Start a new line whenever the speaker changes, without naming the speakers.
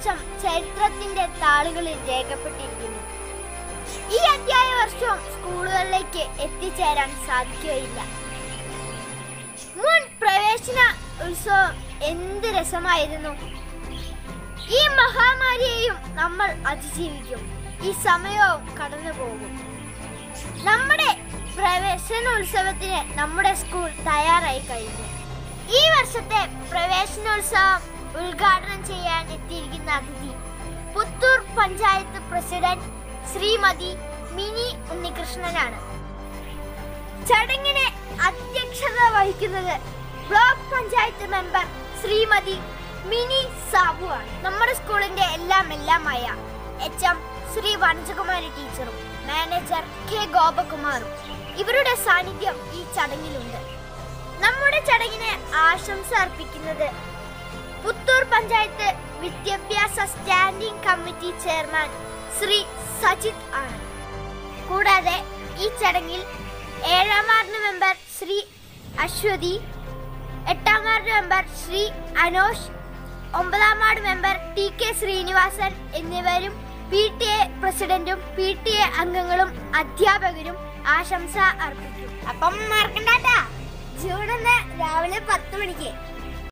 വർഷം ചരിത്രത്തിന്റെ താളുകളിൽ രേഖപ്പെട്ടിരിക്കുന്നു ഈ അധ്യായ വർഷവും സ്കൂളുകളിലേക്ക് എത്തിച്ചേരാൻ സാധിക്കുകയില്ല മുൻ പ്രവേശന ഉത്സവം എന്ത് രസമായിരുന്നു ഈ മഹാമാരിയെയും നമ്മൾ അതിജീവിക്കും ഈ സമയവും കടന്നു പോകും നമ്മുടെ പ്രവേശനോത്സവത്തിന് നമ്മുടെ സ്കൂൾ തയ്യാറായി കഴിഞ്ഞു ഈ വർഷത്തെ പ്രവേശനോത്സവം ഉദ്ഘാടനം ചെയ്യാൻ എത്തിയിരിക്കുന്ന അതിഥി പുത്തൂർ പഞ്ചായത്ത് പ്രസിഡന്റ് ശ്രീമതി മിനി ഉണ്ണികൃഷ്ണനാണ് ചടങ്ങിന് അധ്യക്ഷത വഹിക്കുന്നത് ബ്ലോക്ക് പഞ്ചായത്ത് മെമ്പർ ശ്രീമതി മിനി സാബു ആണ് നമ്മുടെ സ്കൂളിന്റെ എല്ലാം എല്ലാമായ എച്ച് എം ശ്രീ വനജകുമാരി ടീച്ചറും മാനേജർ കെ ഗോപകുമാറും ഇവരുടെ സാന്നിധ്യം ഈ ചടങ്ങിലുണ്ട് നമ്മുടെ ചടങ്ങിന് ആശംസ അർപ്പിക്കുന്നത് പുത്തൂർ പഞ്ചായത്ത് വിദ്യാഭ്യാസ standing committee chairman Shri Sajith ആണ് കൂടാതെ ഈ ചടങ്ങിൽ ഏഴാം വാർഡ് മെമ്പർ ശ്രീ അശ്വതി എട്ടാം വാർഡ് മെമ്പർ ശ്രീ അനോഷ് ഒമ്പതാം ward member T K Srinivasan എന്നിവരും പി ടി എ പ്രസിഡന്റും പി ടി എ അംഗങ്ങളും അധ്യാപകരും ആശംസ അർപ്പിക്കും അപ്പം മറക്കണ്ടാട്ടാ ജൂൺ ഒന്ന് രാവിലെ പത്ത് മണിക്ക്